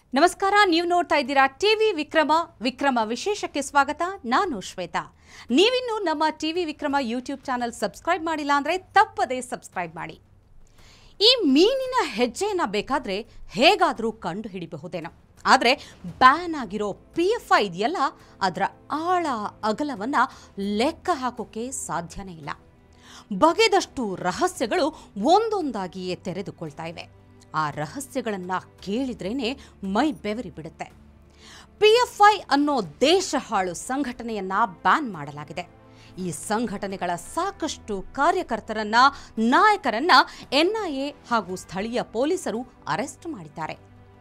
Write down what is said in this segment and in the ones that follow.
ನಮಸ್ಕಾರ ನೀವು ನೋಡ್ತಾ ಇದ್ದೀರಾ ಟಿವಿ ವಿಕ್ರಮ ವಿಕ್ರಮ ವಿಶೇಷಕ್ಕೆ ಸ್ವಾಗತ ನಾನು ಶ್ವೇತಾ ನೀವಿನ್ನು ನಮ್ಮ TV Vikrama YouTube channel subscribe ಮಾಡಿಲ್ಲ ಅಂದರೆ ತಪ್ಪದೇ ಸಬ್ಸ್ಕ್ರೈಬ್ ಮಾಡಿ ಈ ಮೀನಿನ ಹೆಜ್ಜೆಯನ್ನು ಬೇಕಾದರೆ ಹೇಗಾದರೂ ಕಂಡು ಹಿಡಿಬಹುದೇನೋ ಆದರೆ ಬ್ಯಾನ್ ಆಗಿರೋ ಪಿ ಎಫ್ ಐ ಇದೆಯಲ್ಲ ಅದರ ಆಳ ಅಗಲವನ್ನು ಲೆಕ್ಕ ಹಾಕೋಕೆ ಸಾಧ್ಯನೇ ಇಲ್ಲ ಬಗೆದಷ್ಟು ರಹಸ್ಯಗಳು ಒಂದೊಂದಾಗಿಯೇ ತೆರೆದುಕೊಳ್ತಾ ಇವೆ ಆ ರಹಸ್ಯಗಳನ್ನು ಕೇಳಿದ್ರೇನೆ ಮೈ ಬೆವರಿ ಬಿಡುತ್ತೆ ಪಿ ಎಫ್ ಐ ಅನ್ನೋ ದೇಶ ಹಾಳು ಸಂಘಟನೆಯನ್ನ ಬ್ಯಾನ್ ಮಾಡಲಾಗಿದೆ ಈ ಸಂಘಟನೆಗಳ ಸಾಕಷ್ಟು ಕಾರ್ಯಕರ್ತರನ್ನ ನಾಯಕರನ್ನ ಎನ್ಐಎ ಹಾಗೂ ಸ್ಥಳೀಯ ಪೊಲೀಸರು ಅರೆಸ್ಟ್ ಮಾಡಿದ್ದಾರೆ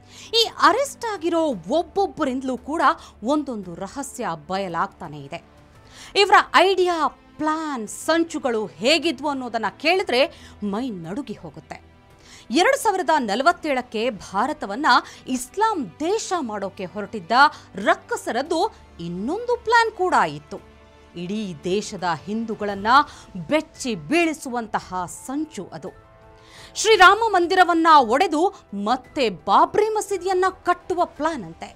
ಈ ಅರೆಸ್ಟ್ ಆಗಿರೋ ಒಬ್ಬೊಬ್ಬರಿಂದಲೂ ಕೂಡ ಒಂದೊಂದು ರಹಸ್ಯ ಬಯಲಾಗ್ತಾನೆ ಇದೆ ಇವರ ಐಡಿಯಾ ಪ್ಲಾನ್ ಸಂಚುಗಳು ಹೇಗಿದ್ವು ಅನ್ನೋದನ್ನ ಕೇಳಿದ್ರೆ ಮೈ ನಡುಗಿ ಹೋಗುತ್ತೆ ಎರಡು ಸಾವಿರದ ನಲವತ್ತೇಳಕ್ಕೆ ಭಾರತವನ್ನ ಇಸ್ಲಾಂ ದೇಶ ಮಾಡೋಕೆ ಹೊರಟಿದ್ದ ರಕ್ಕಸರದ್ದು ಇನ್ನೊಂದು ಪ್ಲಾನ್ ಕೂಡ ಇತ್ತು ಇಡೀ ದೇಶದ ಹಿಂದೂಗಳನ್ನ ಬೆಚ್ಚಿ ಬೀಳಿಸುವಂತಹ ಸಂಚು ಅದು ಶ್ರೀರಾಮ ಮಂದಿರವನ್ನ ಒಡೆದು ಮತ್ತೆ ಬಾಬ್ರಿ ಮಸೀದಿಯನ್ನ ಕಟ್ಟುವ ಪ್ಲಾನ್ ಅಂತೆ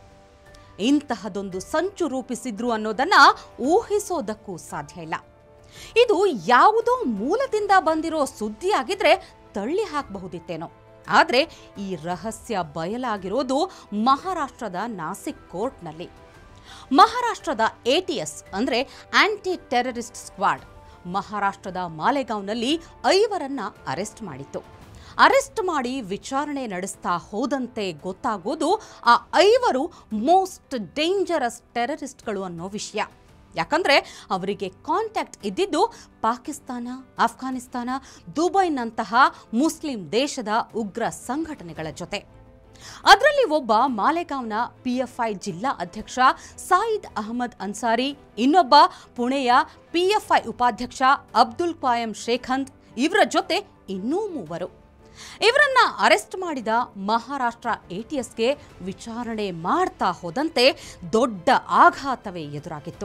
ಇಂತಹದೊಂದು ಸಂಚು ರೂಪಿಸಿದ್ರು ಅನ್ನೋದನ್ನ ಊಹಿಸೋದಕ್ಕೂ ಸಾಧ್ಯ ಇಲ್ಲ ಇದು ಯಾವುದೋ ಮೂಲದಿಂದ ಬಂದಿರೋ ಸುದ್ದಿಯಾಗಿದ್ರೆ ತಳ್ಳಿ ಹಾಕಬಹುದಿತ್ತೇನೋ ಆದರೆ ಈ ರಹಸ್ಯ ಬಯಲಾಗಿರೋದು ಮಹಾರಾಷ್ಟ್ರದ ನಾಸಿಕ್ ಕೋರ್ಟ್ನಲ್ಲಿ ಮಹಾರಾಷ್ಟ್ರದ ಎಟಿಎಸ್ ಅಂದರೆ ಆಂಟಿ ಟೆರರಿಸ್ಟ್ ಸ್ಕ್ವಾಡ್ ಮಹಾರಾಷ್ಟ್ರದ ಮಾಲೆಗಾಂವ್ನಲ್ಲಿ ಐವರನ್ನ ಅರೆಸ್ಟ್ ಮಾಡಿತ್ತು ಅರೆಸ್ಟ್ ಮಾಡಿ ವಿಚಾರಣೆ ನಡೆಸ್ತಾ ಹೋದಂತೆ ಗೊತ್ತಾಗೋದು ಆ ಐವರು ಮೋಸ್ಟ್ ಡೇಂಜರಸ್ ಟೆರರಿಸ್ಟ್ಗಳು ಅನ್ನೋ ವಿಷಯ ಯಾಕಂದ್ರೆ ಅವರಿಗೆ ಕಾಂಟ್ಯಾಕ್ಟ್ ಇದ್ದಿದ್ದು ಪಾಕಿಸ್ತಾನ ಅಫ್ಘಾನಿಸ್ತಾನ ದುಬೈನಂತಹ ಮುಸ್ಲಿಂ ದೇಶದ ಉಗ್ರ ಸಂಘಟನೆಗಳ ಜೊತೆ ಅದರಲ್ಲಿ ಒಬ್ಬ ಮಾಲೆಗಾಂವ್ನ ಪಿಎಫ್ಐ ಜಿಲ್ಲಾ ಅಧ್ಯಕ್ಷ ಸಾಯಿದ್ ಅಹಮದ್ ಅನ್ಸಾರಿ ಇನ್ನೊಬ್ಬ ಪುಣೆಯ ಪಿಎಫ್ಐ ಉಪಾಧ್ಯಕ್ಷ ಅಬ್ದುಲ್ ಕಾಯಂ ಶೇಖಂತ್ ಇವರ ಜೊತೆ ಇನ್ನೂ ಮೂವರು ಇವರನ್ನ ಅರೆಸ್ಟ್ ಮಾಡಿದ ಮಹಾರಾಷ್ಟ್ರ ಎಟಿಎಸ್ಗೆ ವಿಚಾರಣೆ ಮಾಡ್ತಾ ಹೋದಂತೆ ದೊಡ್ಡ ಆಘಾತವೇ ಎದುರಾಗಿತ್ತು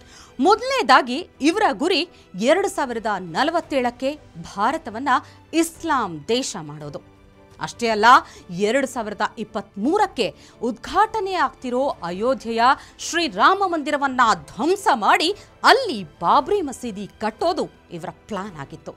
ಮೊದಲನೇದಾಗಿ ಇವರ ಗುರಿ ಎರಡು ಸಾವಿರದ ನಲವತ್ತೇಳಕ್ಕೆ ಭಾರತವನ್ನ ಇಸ್ಲಾಂ ದೇಶ ಮಾಡೋದು ಅಷ್ಟೇ ಅಲ್ಲ ಎರಡು ಸಾವಿರದ ಇಪ್ಪತ್ತ್ಮೂರಕ್ಕೆ ಉದ್ಘಾಟನೆ ಆಗ್ತಿರೋ ಅಯೋಧ್ಯೆಯ ಶ್ರೀರಾಮ ಮಂದಿರವನ್ನ ಧ್ವಂಸ ಮಾಡಿ ಅಲ್ಲಿ ಬಾಬ್ರಿ ಮಸೀದಿ ಕಟ್ಟೋದು ಇವರ ಪ್ಲಾನ್ ಆಗಿತ್ತು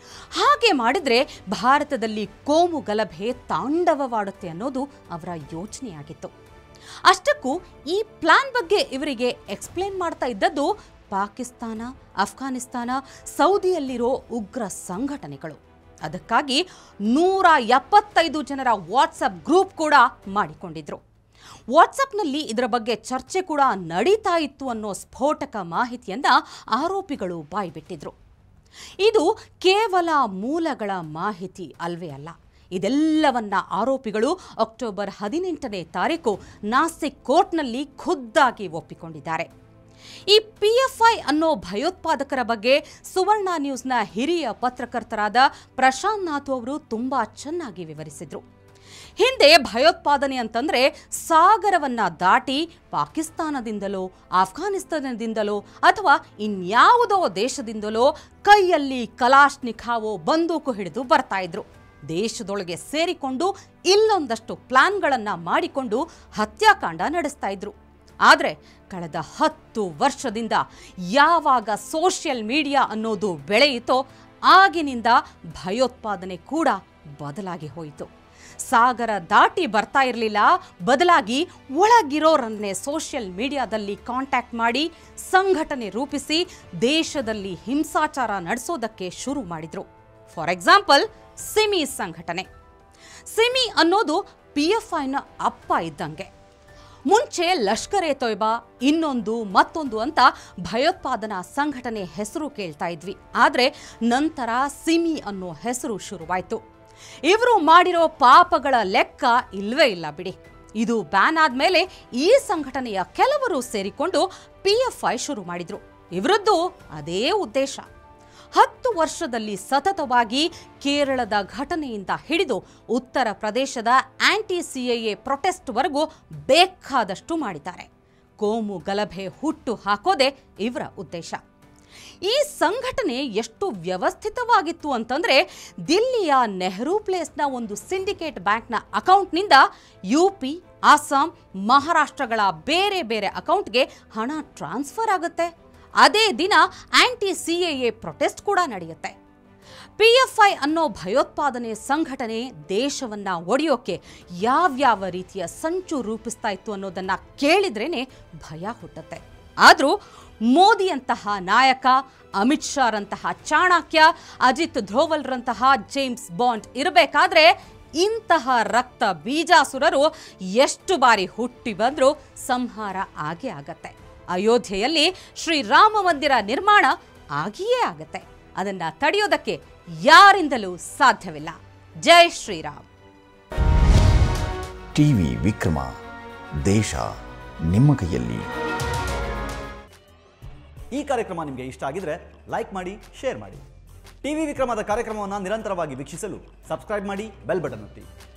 ಹಾಗೆ ಮಾಡಿದ್ರೆ ಭಾರತದಲ್ಲಿ ಕೋಮು ಗಲಭೆ ತಾಂಡವವಾಡುತ್ತೆ ಅನ್ನೋದು ಅವರ ಯೋಚನೆಯಾಗಿತ್ತು ಅಷ್ಟಕ್ಕೂ ಈ ಪ್ಲಾನ್ ಬಗ್ಗೆ ಇವರಿಗೆ ಎಕ್ಸ್ಪ್ಲೇನ್ ಮಾಡ್ತಾ ಇದ್ದದ್ದು ಪಾಕಿಸ್ತಾನ ಅಫ್ಘಾನಿಸ್ತಾನ ಸೌದಿಯಲ್ಲಿರೋ ಉಗ್ರ ಸಂಘಟನೆಗಳು ಅದಕ್ಕಾಗಿ ನೂರ ಎಪ್ಪತ್ತೈದು ಜನರ ವಾಟ್ಸಪ್ ಗ್ರೂಪ್ ಕೂಡ ಮಾಡಿಕೊಂಡಿದ್ರು ವಾಟ್ಸಪ್ನಲ್ಲಿ ಇದರ ಬಗ್ಗೆ ಚರ್ಚೆ ಕೂಡ ನಡೀತಾ ಇತ್ತು ಅನ್ನೋ ಸ್ಫೋಟಕ ಮಾಹಿತಿಯನ್ನ ಆರೋಪಿಗಳು ಬಾಯ್ಬಿಟ್ಟಿದ್ರು ಇದು ಕೇವಲ ಮೂಲಗಳ ಮಾಹಿತಿ ಅಲ್ವೇ ಅಲ್ಲ ಇದೆಲ್ಲವನ್ನ ಆರೋಪಿಗಳು ಅಕ್ಟೋಬರ್ ಹದಿನೆಂಟನೇ ತಾರೀಕು ನಾಸಿಕ್ ಕೋರ್ಟ್ನಲ್ಲಿ ಖುದ್ದಾಗಿ ಒಪ್ಪಿಕೊಂಡಿದ್ದಾರೆ ಈ ಪಿಎಫ್ಐ ಅನ್ನೋ ಭಯೋತ್ಪಾದಕರ ಬಗ್ಗೆ ಸುವರ್ಣ ನ್ಯೂಸ್ನ ಹಿರಿಯ ಪತ್ರಕರ್ತರಾದ ಪ್ರಶಾಂತ್ ನಾಥ್ ಅವರು ತುಂಬಾ ಚೆನ್ನಾಗಿ ವಿವರಿಸಿದ್ರು ಹಿಂದೆ ಭಯೋತ್ಪಾದನೆ ಅಂತಂದ್ರೆ ಸಾಗರವನ್ನ ದಾಟಿ ಪಾಕಿಸ್ತಾನದಿಂದಲೋ ಆಫ್ಘಾನಿಸ್ತಾನದಿಂದಲೋ ಅಥವಾ ಇನ್ಯಾವುದೋ ದೇಶದಿಂದಲೋ ಕೈಯಲ್ಲಿ ಕಲಾಶ್ನಿಖಾವೋ ಬಂದೂಕು ಹಿಡಿದು ಬರ್ತಾ ಇದ್ರು ದೇಶದೊಳಗೆ ಸೇರಿಕೊಂಡು ಇಲ್ಲೊಂದಷ್ಟು ಪ್ಲಾನ್ಗಳನ್ನ ಮಾಡಿಕೊಂಡು ಹತ್ಯಾಕಾಂಡ ನಡೆಸ್ತಾ ಇದ್ರು ಆದರೆ ಕಳೆದ ಹತ್ತು ವರ್ಷದಿಂದ ಯಾವಾಗ ಸೋಷಿಯಲ್ ಮೀಡಿಯಾ ಅನ್ನೋದು ಬೆಳೆಯಿತೋ ಆಗಿನಿಂದ ಭಯೋತ್ಪಾದನೆ ಕೂಡ ಬದಲಾಗಿ ಹೋಯಿತು ಸಾಗರ ದಾಟಿ ಬರ್ತಾ ಇರಲಿಲ್ಲ ಬದಲಾಗಿ ಒಳಗಿರೋರನ್ನೇ ಸೋಷಿಯಲ್ ಮೀಡಿಯಾದಲ್ಲಿ ಕಾಂಟ್ಯಾಕ್ಟ್ ಮಾಡಿ ಸಂಘಟನೆ ರೂಪಿಸಿ ದೇಶದಲ್ಲಿ ಹಿಂಸಾಚಾರ ನಡೆಸೋದಕ್ಕೆ ಶುರು ಮಾಡಿದ್ರು ಫಾರ್ ಎಕ್ಸಾಂಪಲ್ ಸಿಮಿ ಸಂಘಟನೆ ಸಿಮಿ ಅನ್ನೋದು ಪಿ ಎಫ್ ಐನ ಅಪ್ಪ ಇದ್ದಂಗೆ ಮುಂಚೆ ಲಷ್ಕರ್ ಎ ತೊಯ್ಬಾ ಇನ್ನೊಂದು ಮತ್ತೊಂದು ಅಂತ ಭಯೋತ್ಪಾದನಾ ಸಂಘಟನೆ ಹೆಸರು ಕೇಳ್ತಾ ಇದ್ವಿ ಆದರೆ ನಂತರ ಸಿಮಿ ಅನ್ನೋ ಹೆಸರು ಶುರುವಾಯಿತು ಇವರು ಮಾಡಿರೋ ಪಾಪಗಳ ಲೆಕ್ಕ ಇಲ್ವೇ ಇಲ್ಲ ಬಿಡಿ ಇದು ಬ್ಯಾನ್ ಆದ್ಮೇಲೆ ಈ ಸಂಘಟನೆಯ ಕೆಲವರು ಸೇರಿಕೊಂಡು ಪಿ ಎಫ್ ಐ ಶುರು ಮಾಡಿದ್ರು ಇವರದ್ದು ಅದೇ ಉದ್ದೇಶ ಹತ್ತು ವರ್ಷದಲ್ಲಿ ಸತತವಾಗಿ ಕೇರಳದ ಘಟನೆಯಿಂದ ಹಿಡಿದು ಉತ್ತರ ಪ್ರದೇಶದ ಆಂಟಿ ಸಿಎಎ ಪ್ರೊಟೆಸ್ಟ್ವರೆಗೂ ಬೇಕಾದಷ್ಟು ಮಾಡಿದ್ದಾರೆ ಕೋಮು ಗಲಭೆ ಹುಟ್ಟು ಹಾಕೋದೇ ಇವರ ಉದ್ದೇಶ ಈ ಸಂಘಟನೆ ಎಷ್ಟು ವ್ಯವಸ್ಥಿತವಾಗಿತ್ತು ಅಂತಂದ್ರೆ ದಿಲ್ಲಿಯ ನೆಹರು ಪ್ಲೇಸ್ನ ಒಂದು ಸಿಂಡಿಕೇಟ್ ಬ್ಯಾಂಕ್ನ ಅಕೌಂಟ್ನಿಂದ ಯು ಪಿ ಅಸ್ಸಾಂ ಮಹಾರಾಷ್ಟ್ರಗಳ ಬೇರೆ ಬೇರೆ ಅಕೌಂಟ್ಗೆ ಹಣ ಟ್ರಾನ್ಸ್ಫರ್ ಆಗುತ್ತೆ ಅದೇ ದಿನ ಆಂಟಿ ಸಿ ಎ ಪ್ರೊಟೆಸ್ಟ್ ಕೂಡ ನಡೆಯುತ್ತೆ ಪಿಎಫ್ಐ ಅನ್ನೋ ಭಯೋತ್ಪಾದನೆ ಸಂಘಟನೆ ದೇಶವನ್ನ ಒಡೆಯೋಕೆ ಯಾವ್ಯಾವ ರೀತಿಯ ಸಂಚು ರೂಪಿಸ್ತಾ ಇತ್ತು ಅನ್ನೋದನ್ನ ಕೇಳಿದ್ರೇನೆ ಭಯ ಹುಟ್ಟುತ್ತೆ ಆದರೂ ಮೋದಿಯಂತಹ ನಾಯಕ ಅಮಿತ್ ಶಾರಂತಹ ಚಾಣಕ್ಯ ಅಜಿತ್ ಧೋವಲ್ರಂತಹ ಜೇಮ್ಸ್ ಬಾಂಡ್ ಇರಬೇಕಾದ್ರೆ ಇಂತಹ ರಕ್ತ ಬೀಜಾಸುರರು ಎಷ್ಟು ಬಾರಿ ಹುಟ್ಟಿ ಬಂದರೂ ಸಂಹಾರ ಆಗೇ ಆಗತ್ತೆ ಅಯೋಧ್ಯೆಯಲ್ಲಿ ಶ್ರೀರಾಮ ಮಂದಿರ ನಿರ್ಮಾಣ ಆಗಿಯೇ ಆಗತ್ತೆ ಅದನ್ನ ತಡೆಯೋದಕ್ಕೆ ಯಾರಿಂದಲೂ ಸಾಧ್ಯವಿಲ್ಲ ಜೈ ಶ್ರೀರಾಮ್ ಟಿವಿ ವಿಕ್ರಮ ದೇಶ ನಿಮ್ಮ ಕೈಯಲ್ಲಿ ಈ ಕಾರ್ಯಕ್ರಮ ನಿಮಗೆ ಇಷ್ಟ ಆಗಿದ್ರೆ ಲೈಕ್ ಮಾಡಿ ಶೇರ್ ಮಾಡಿ ಟಿವಿ ವಿಕ್ರಮದ ಕಾರ್ಯಕ್ರಮವನ್ನು ನಿರಂತರವಾಗಿ ವೀಕ್ಷಿಸಲು ಸಬ್ಸ್ಕ್ರೈಬ್ ಮಾಡಿ ಬೆಲ್ ಬಟನ್ ಒತ್ತಿ